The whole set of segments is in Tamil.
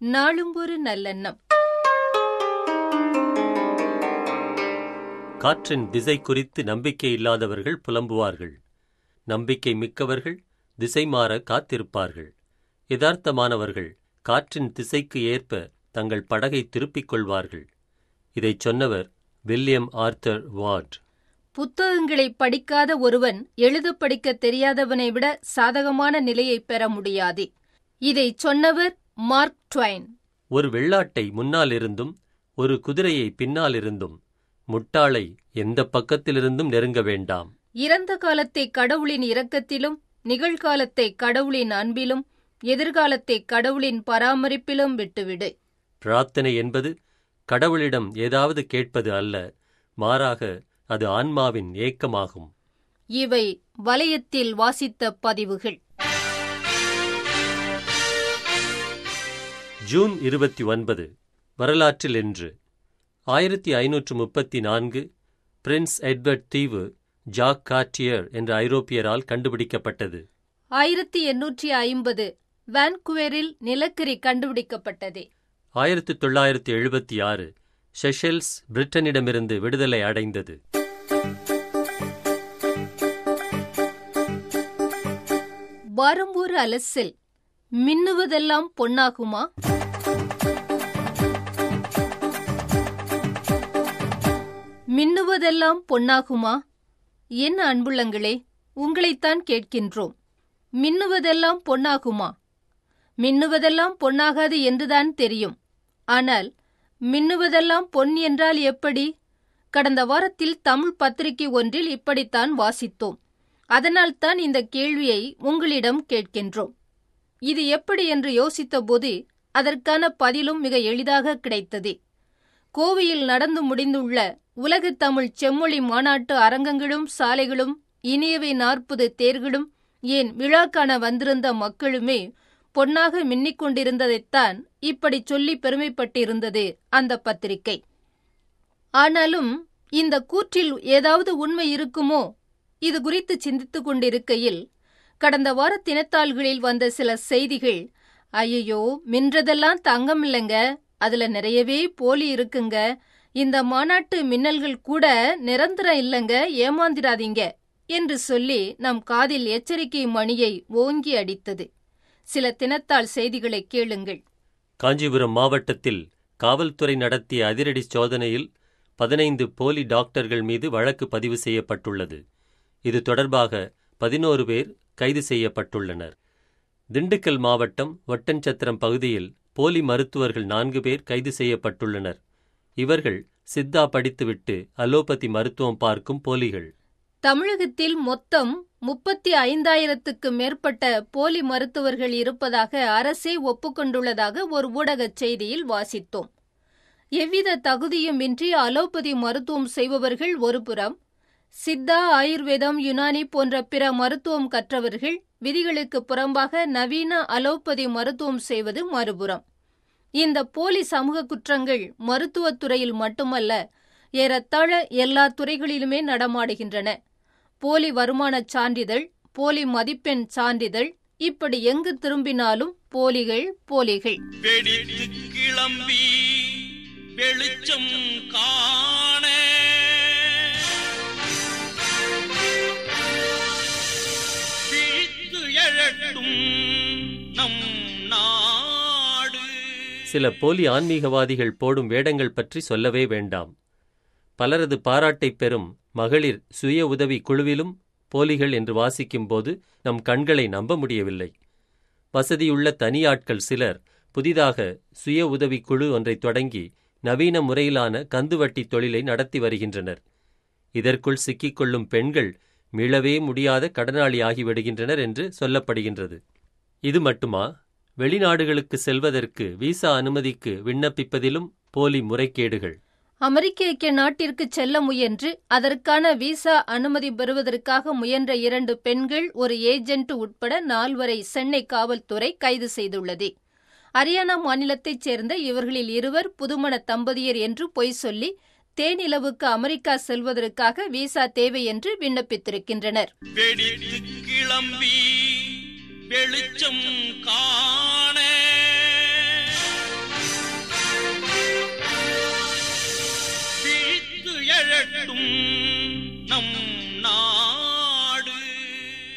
நாளும் ஒரு நல்லெண்ணம் காற்றின் திசை குறித்து நம்பிக்கை இல்லாதவர்கள் புலம்புவார்கள் நம்பிக்கை மிக்கவர்கள் திசை மாற காத்திருப்பார்கள் யதார்த்தமானவர்கள் காற்றின் திசைக்கு ஏற்ப தங்கள் படகை திருப்பிக் கொள்வார்கள் இதைச் சொன்னவர் வில்லியம் ஆர்த்தர் வார்ட் புத்தகங்களை படிக்காத ஒருவன் எழுத படிக்க தெரியாதவனை விட சாதகமான நிலையை பெற முடியாது இதைச் சொன்னவர் மார்க் ட்வைன் ஒரு வெள்ளாட்டை முன்னாலிருந்தும் ஒரு குதிரையை பின்னாலிருந்தும் முட்டாளை எந்த பக்கத்திலிருந்தும் நெருங்க வேண்டாம் இறந்த காலத்தை கடவுளின் இரக்கத்திலும் நிகழ்காலத்தை கடவுளின் அன்பிலும் எதிர்காலத்தை கடவுளின் பராமரிப்பிலும் விட்டுவிடு பிரார்த்தனை என்பது கடவுளிடம் ஏதாவது கேட்பது அல்ல மாறாக அது ஆன்மாவின் ஏக்கமாகும் இவை வலயத்தில் வாசித்த பதிவுகள் ஜூன் இருபத்தி ஒன்பது வரலாற்றில் என்று ஆயிரத்தி ஐநூற்று முப்பத்தி நான்கு பிரின்ஸ் எட்வர்ட் தீவு ஜாக் கார்டியர் என்ற ஐரோப்பியரால் கண்டுபிடிக்கப்பட்டது ஆயிரத்தி எண்ணூற்றி ஐம்பது வான்குவரில் நிலக்கரி கண்டுபிடிக்கப்பட்டது ஆயிரத்தி தொள்ளாயிரத்தி எழுபத்தி ஆறு செஷல்ஸ் பிரிட்டனிடமிருந்து விடுதலை அடைந்தது வாரம் ஒரு அலசில் மின்னுவதெல்லாம் பொன்னாகுமா மின்னுவதெல்லாம் பொன்னாகுமா என்ன அன்புள்ளங்களே உங்களைத்தான் கேட்கின்றோம் மின்னுவதெல்லாம் பொன்னாகுமா மின்னுவதெல்லாம் பொன்னாகாது என்றுதான் தெரியும் ஆனால் மின்னுவதெல்லாம் பொன் என்றால் எப்படி கடந்த வாரத்தில் தமிழ் பத்திரிகை ஒன்றில் இப்படித்தான் வாசித்தோம் அதனால்தான் இந்த கேள்வியை உங்களிடம் கேட்கின்றோம் இது எப்படி என்று யோசித்தபோது அதற்கான பதிலும் மிக எளிதாக கிடைத்தது கோவையில் நடந்து முடிந்துள்ள உலகத் தமிழ் செம்மொழி மாநாட்டு அரங்கங்களும் சாலைகளும் இனியவை நாற்பது தேர்களும் ஏன் விழா காண வந்திருந்த மக்களுமே பொன்னாக மின்னிக் கொண்டிருந்ததைத்தான் இப்படி சொல்லி பெருமைப்பட்டிருந்தது அந்த பத்திரிகை ஆனாலும் இந்த கூற்றில் ஏதாவது உண்மை இருக்குமோ இது குறித்து சிந்தித்துக் கொண்டிருக்கையில் கடந்த வார தினத்தாள்களில் வந்த சில செய்திகள் ஐயையோ மின்றதெல்லாம் தங்கம் இல்லைங்க அதுல நிறையவே போலி இருக்குங்க இந்த மாநாட்டு மின்னல்கள் கூட நிரந்தரம் இல்லைங்க ஏமாந்திராதீங்க என்று சொல்லி நம் காதில் எச்சரிக்கை மணியை ஓங்கி அடித்தது சில தினத்தாள் செய்திகளை கேளுங்கள் காஞ்சிபுரம் மாவட்டத்தில் காவல்துறை நடத்திய அதிரடி சோதனையில் பதினைந்து போலி டாக்டர்கள் மீது வழக்கு பதிவு செய்யப்பட்டுள்ளது இது தொடர்பாக பதினோரு பேர் கைது செய்யப்பட்டுள்ளனர் திண்டுக்கல் மாவட்டம் ஒட்டன்சத்திரம் பகுதியில் போலி மருத்துவர்கள் நான்கு பேர் கைது செய்யப்பட்டுள்ளனர் இவர்கள் சித்தா படித்துவிட்டு அலோபதி மருத்துவம் பார்க்கும் போலிகள் தமிழகத்தில் மொத்தம் முப்பத்தி ஐந்தாயிரத்துக்கு மேற்பட்ட போலி மருத்துவர்கள் இருப்பதாக அரசே ஒப்புக்கொண்டுள்ளதாக ஒரு ஊடகச் செய்தியில் வாசித்தோம் எவ்வித தகுதியுமின்றி அலோபதி மருத்துவம் செய்பவர்கள் ஒருபுறம் சித்தா ஆயுர்வேதம் யுனானி போன்ற பிற மருத்துவம் கற்றவர்கள் விதிகளுக்கு புறம்பாக நவீன அலோபதி மருத்துவம் செய்வது மறுபுறம் இந்த போலி சமூக குற்றங்கள் மருத்துவத் துறையில் மட்டுமல்ல ஏறத்தாழ எல்லா துறைகளிலுமே நடமாடுகின்றன போலி வருமானச் சான்றிதழ் போலி மதிப்பெண் சான்றிதழ் இப்படி எங்கு திரும்பினாலும் போலிகள் போலிகள் வெடித்து கிளம்பி வெளிச்சம் காண விழித்து எழட்டும் நம் நாடு சில போலி ஆன்மீகவாதிகள் போடும் வேடங்கள் பற்றி சொல்லவே வேண்டாம் பலரது பாராட்டைப் பெறும் மகளிர் சுய உதவி குழுவிலும் போலிகள் என்று வாசிக்கும்போது நம் கண்களை நம்ப முடியவில்லை வசதியுள்ள தனியாட்கள் சிலர் புதிதாக சுய உதவி குழு ஒன்றை தொடங்கி நவீன முறையிலான கந்துவட்டி தொழிலை நடத்தி வருகின்றனர் இதற்குள் சிக்கிக்கொள்ளும் பெண்கள் மீளவே முடியாத கடனாளி ஆகிவிடுகின்றனர் என்று சொல்லப்படுகின்றது இது மட்டுமா வெளிநாடுகளுக்கு செல்வதற்கு விசா அனுமதிக்கு விண்ணப்பிப்பதிலும் போலி முறைகேடுகள் அமெரிக்க ஐக்கிய நாட்டிற்கு செல்ல முயன்று அதற்கான விசா அனுமதி பெறுவதற்காக முயன்ற இரண்டு பெண்கள் ஒரு ஏஜென்ட் உட்பட நால்வரை சென்னை காவல்துறை கைது செய்துள்ளது அரியானா மாநிலத்தைச் சேர்ந்த இவர்களில் இருவர் புதுமண தம்பதியர் என்று பொய் சொல்லி தேனிலவுக்கு அமெரிக்கா செல்வதற்காக விசா தேவை என்று விண்ணப்பித்திருக்கின்றனர் வெடித்து கிளம்பி வெளிச்சம் காண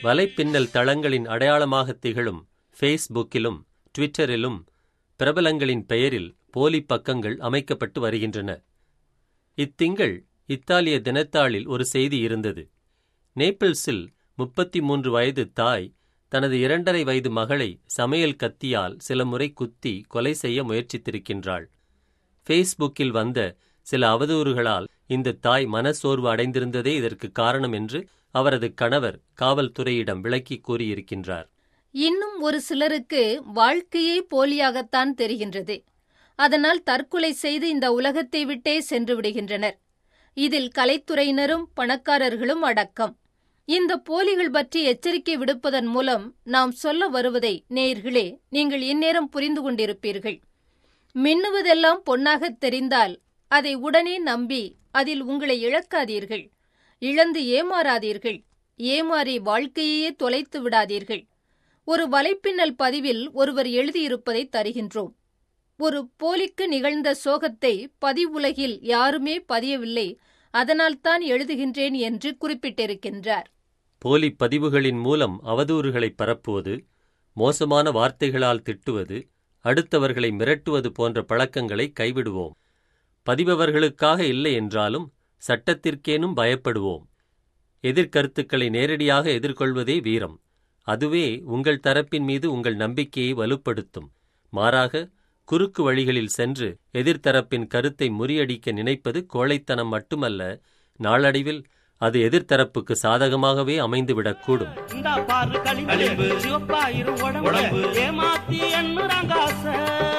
வலைப்பின்னல் தளங்களின் அடையாளமாக திகழும் ஃபேஸ்புக்கிலும் ட்விட்டரிலும் பிரபலங்களின் பெயரில் போலி பக்கங்கள் அமைக்கப்பட்டு வருகின்றன இத்திங்கள் இத்தாலிய தினத்தாளில் ஒரு செய்தி இருந்தது நேபிள்ஸில் முப்பத்தி மூன்று வயது தாய் தனது இரண்டரை வயது மகளை சமையல் கத்தியால் சில முறை குத்தி கொலை செய்ய முயற்சித்திருக்கின்றாள் ஃபேஸ்புக்கில் வந்த சில அவதூறுகளால் இந்த தாய் மனசோர்வு அடைந்திருந்ததே இதற்கு காரணம் என்று அவரது கணவர் காவல்துறையிடம் விளக்கி கூறியிருக்கின்றார் இன்னும் ஒரு சிலருக்கு வாழ்க்கையே போலியாகத்தான் தெரிகின்றது அதனால் தற்கொலை செய்து இந்த உலகத்தை விட்டே சென்று விடுகின்றனர் இதில் கலைத்துறையினரும் பணக்காரர்களும் அடக்கம் இந்த போலிகள் பற்றி எச்சரிக்கை விடுப்பதன் மூலம் நாம் சொல்ல வருவதை நேயர்களே நீங்கள் இந்நேரம் புரிந்து கொண்டிருப்பீர்கள் மின்னுவதெல்லாம் பொன்னாகத் தெரிந்தால் அதை உடனே நம்பி அதில் உங்களை இழக்காதீர்கள் இழந்து ஏமாறாதீர்கள் ஏமாறி வாழ்க்கையையே தொலைத்து விடாதீர்கள் ஒரு வலைப்பின்னல் பதிவில் ஒருவர் எழுதியிருப்பதை தருகின்றோம் ஒரு போலிக்கு நிகழ்ந்த சோகத்தை பதிவுலகில் யாருமே பதியவில்லை அதனால்தான் எழுதுகின்றேன் என்று குறிப்பிட்டிருக்கின்றார் போலி பதிவுகளின் மூலம் அவதூறுகளை பரப்புவது மோசமான வார்த்தைகளால் திட்டுவது அடுத்தவர்களை மிரட்டுவது போன்ற பழக்கங்களை கைவிடுவோம் பதிபவர்களுக்காக இல்லை என்றாலும் சட்டத்திற்கேனும் பயப்படுவோம் எதிர்கருத்துக்களை நேரடியாக எதிர்கொள்வதே வீரம் அதுவே உங்கள் தரப்பின் மீது உங்கள் நம்பிக்கையை வலுப்படுத்தும் மாறாக குறுக்கு வழிகளில் சென்று எதிர்த்தரப்பின் கருத்தை முறியடிக்க நினைப்பது கோழைத்தனம் மட்டுமல்ல நாளடைவில் அது எதிர்த்தரப்புக்கு சாதகமாகவே அமைந்துவிடக்கூடும் இந்தா பாரு களிம்பு களிம்பு. சிவப்பாயிரும் உடம்பு உடம்பு. ஏமாத்தி எண்ணுறாங்க ஆசை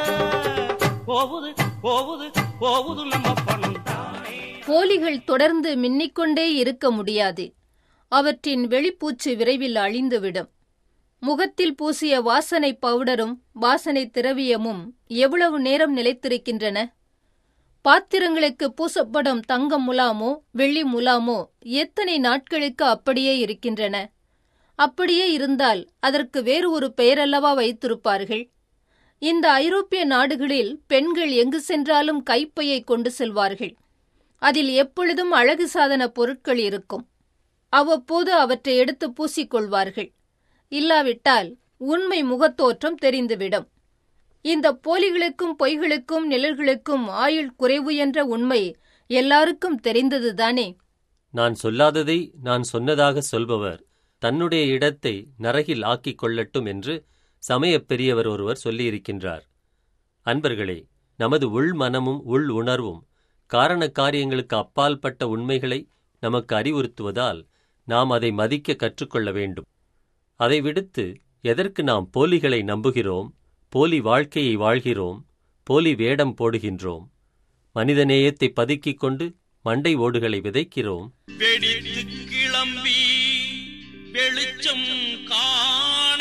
போகுது போகுது போகுது நம்ம பணம் தானே போலிகள் தொடர்ந்து மின்னிக்கொண்டே இருக்க முடியாது அவற்றின் வெளிப்பூச்சு விரைவில் அழிந்துவிடும் முகத்தில் பூசிய வாசனை பவுடரும் வாசனை திரவியமும் எவ்வளவு நேரம் நிலைத்திருக்கின்றன பாத்திரங்களுக்கு பூசப்படும் தங்கம் முலாமோ வெள்ளி முலாமோ எத்தனை நாட்களுக்கு அப்படியே இருக்கின்றன அப்படியே இருந்தால் அதற்கு வேறு ஒரு பெயரல்லவா வைத்திருப்பார்கள் இந்த ஐரோப்பிய நாடுகளில் பெண்கள் எங்கு சென்றாலும் கைப்பையை கொண்டு செல்வார்கள் அதில் எப்பொழுதும் அழகு சாதன பொருட்கள் இருக்கும் அவ்வப்போது அவற்றை எடுத்து பூசிக்கொள்வார்கள் இல்லாவிட்டால் உண்மை முகத்தோற்றம் தெரிந்துவிடும் இந்த போலிகளுக்கும் பொய்களுக்கும் நிழல்களுக்கும் ஆயுள் குறைவு என்ற உண்மை எல்லாருக்கும் தெரிந்ததுதானே நான் சொல்லாததை நான் சொன்னதாக சொல்பவர் தன்னுடைய இடத்தை நரகில் ஆக்கிக் கொள்ளட்டும் என்று சமயப் பெரியவர் ஒருவர் சொல்லியிருக்கின்றார் அன்பர்களே நமது உள் மனமும் உள் உணர்வும் காரண காரியங்களுக்கு அப்பால்பட்ட உண்மைகளை நமக்கு அறிவுறுத்துவதால் நாம் அதை மதிக்க கற்றுக்கொள்ள வேண்டும் அதை விடுத்து எதற்கு நாம் போலிகளை நம்புகிறோம் போலி வாழ்க்கையை வாழ்கிறோம் போலி வேடம் போடுகின்றோம் மனிதநேயத்தை பதுக்கிக் கொண்டு மண்டை ஓடுகளை விதைக்கிறோம் வெடித்து கிளம்பி வெளிச்சம் காண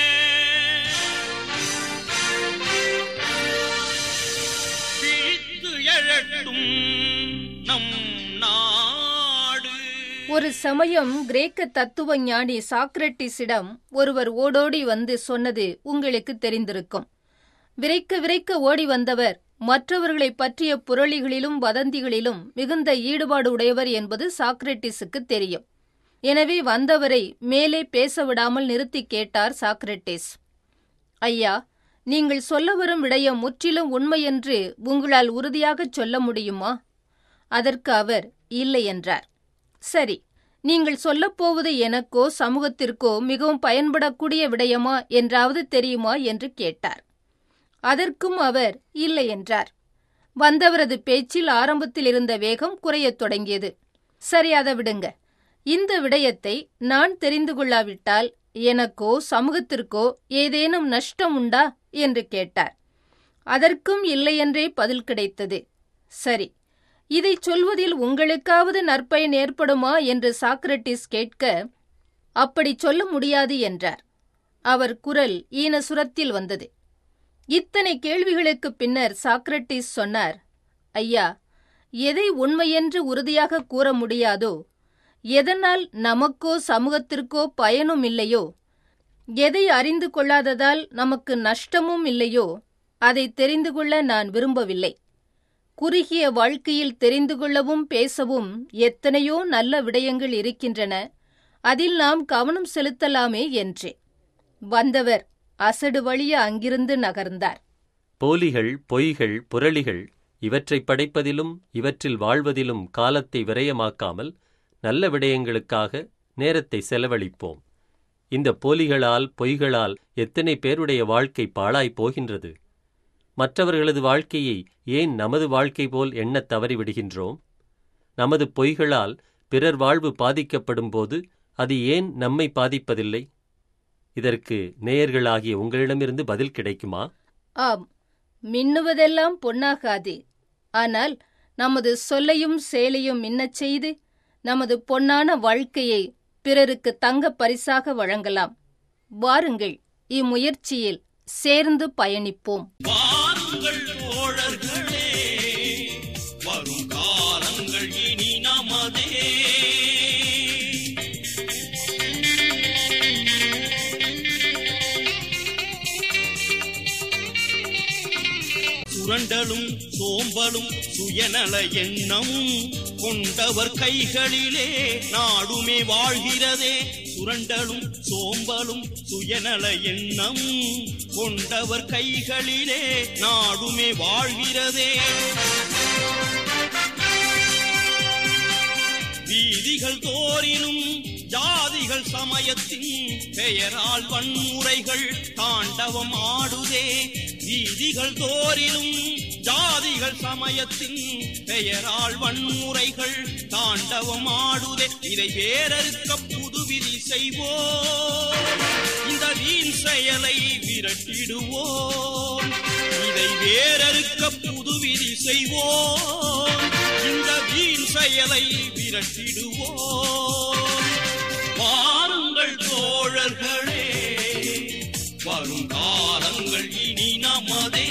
விழித்து எழட்டும் நம் நாடு ஒரு சமயம் கிரேக்க தத்துவ ஞானி சாக்ரட்டிஸிடம் ஒருவர் ஓடோடி வந்து சொன்னது உங்களுக்கு தெரிந்திருக்கும் விரைக்க விரைக்க ஓடி வந்தவர் மற்றவர்களைப் பற்றிய புரளிகளிலும் வதந்திகளிலும் மிகுந்த ஈடுபாடு உடையவர் என்பது சாக்ரட்டிஸுக்கு தெரியும் எனவே வந்தவரை மேலே பேச விடாமல் நிறுத்தி கேட்டார் சாக்ரட்டிஸ் ஐயா நீங்கள் சொல்ல வரும் விடயம் முற்றிலும் உண்மை என்று உங்களால் உறுதியாகச் சொல்ல முடியுமா அதற்கு அவர் இல்லை என்றார் சரி நீங்கள் சொல்லப்போவது எனக்கோ சமூகத்திற்கோ மிகவும் பயன்படக்கூடிய விடயமா என்றாவது தெரியுமா என்று கேட்டார் அதற்கும் அவர் இல்லை என்றார் வந்தவரது பேச்சில் ஆரம்பத்தில் இருந்த வேகம் குறையத் தொடங்கியது சரி அதை விடுங்க இந்த விடயத்தை நான் தெரிந்து கொள்ளாவிட்டால் எனக்கோ சமூகத்திற்கோ ஏதேனும் நஷ்டம் உண்டா என்று கேட்டார் அதற்கும் இல்லையென்றே பதில் கிடைத்தது சரி இதை சொல்வதில் உங்களுக்காவது நற்பயன் ஏற்படுமா என்று சாக்ரட்டிஸ் கேட்க அப்படி சொல்ல முடியாது என்றார் அவர் குரல் ஈனசுரத்தில் வந்தது இத்தனை கேள்விகளுக்குப் பின்னர் சாக்ரட்டிஸ் சொன்னார் ஐயா எதை உண்மையென்று உறுதியாக கூற முடியாதோ எதனால் நமக்கோ சமூகத்திற்கோ பயனும் இல்லையோ எதை அறிந்து கொள்ளாததால் நமக்கு நஷ்டமும் இல்லையோ அதை தெரிந்து கொள்ள நான் விரும்பவில்லை குறுகிய வாழ்க்கையில் தெரிந்து கொள்ளவும் பேசவும் எத்தனையோ நல்ல விடயங்கள் இருக்கின்றன அதில் நாம் கவனம் செலுத்தலாமே என்றேன் வந்தவர் அசடு வழிய அங்கிருந்து நகர்ந்தார் போலிகள் பொய்கள் புரளிகள் இவற்றைப் படைப்பதிலும் இவற்றில் வாழ்வதிலும் காலத்தை விரயமாக்காமல் நல்ல விடயங்களுக்காக நேரத்தை செலவழிப்போம் இந்த போலிகளால் பொய்களால் எத்தனை பேருடைய வாழ்க்கை பாழாய் போகின்றது மற்றவர்களது வாழ்க்கையை ஏன் நமது வாழ்க்கை போல் எண்ணத் தவறிவிடுகின்றோம் நமது பொய்களால் பிறர் வாழ்வு பாதிக்கப்படும் போது அது ஏன் நம்மை பாதிப்பதில்லை இதற்கு நேயர்களாகிய உங்களிடமிருந்து பதில் கிடைக்குமா ஆம் மின்னுவதெல்லாம் பொன்னாகாது ஆனால் நமது சொல்லையும் செயலையும் மின்னச் செய்து நமது பொன்னான வாழ்க்கையை பிறருக்கு தங்கப் பரிசாக வழங்கலாம் வாருங்கள் இம்முயற்சியில் சேர்ந்து பயணிப்போம் வாருங்கள் தோழர்களே வரும் காலங்கள் இனி நமதே சுரண்டலும் சோம்பலும் சுயநல எண்ணமும் கொண்டவர் கைகளிலே நாடுமே வாழ்கிறதே சுரண்டலும் சோம்பலும் சுயநல எண்ணமும் கொண்டவர் கைகளிலே நாடுமே வாழ்கிறதே வீதிகள் தோறினும் ஜாதிகள் சமயத்தின் பெயரால் வன்முறைகள் தாண்டவம் ஆடுதே வீதிகள் தோறினும் ஜாதிகள் சமயத்தின் பெயரால் வன்முறைகள் தாண்டவம் ஆடுதே இதை வேறறுக்க புதுவிதி செய்வோம் இந்த வீண் செயலை விரட்டிடுவோம் இதை வேறறுக்க புதுவிதி செய்வோம் இந்த வீண் செயலை விரட்டிடுவோம் வாருங்கள் தோழர்களே வரும் காலங்கள் இனி நமதே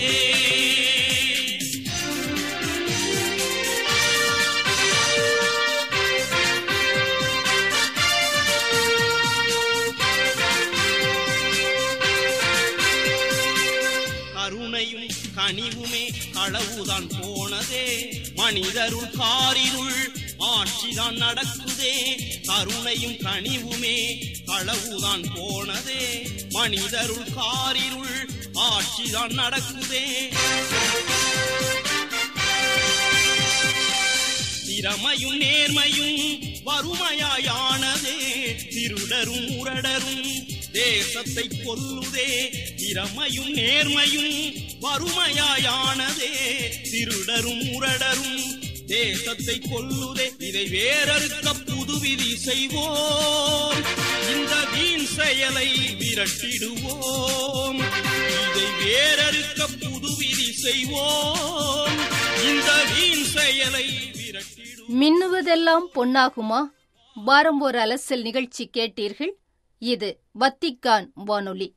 கருணையும் கனிவுமே களவுதான் போனதே மனிதருள் காரிருள் ஆட்சிதான் நடக்குதே கருணையும் கனிவுமே களவுதான் போனதே மனிதருள் காரிருள் ஆட்சிதான் நடக்குதே திறமையும் நேர்மையும் வறுமையாயானதே திருடரும் முரடரும் தேசத்தை கொல்லுதே திறமையும் நேர்மையும் வறுமையாயானதே திருடரும் முரடரும் தேசத்தை கொல்லுதே இதை வேறறுக்க புதுவிதி செய்வோம் இந்த வீண் செயலை விரட்டிடுவோம் இதை வேறறுக்க புதுவிதி செய்வோம் இந்த வீண் செயலை விரட்டிடுவோம் மின்னுவதெல்லாம் பொன்னாகுமா வாரம் ஒரு அலசல் நிகழ்ச்சி கேட்டீர்கள் இது வத்திக்கான் வானொலி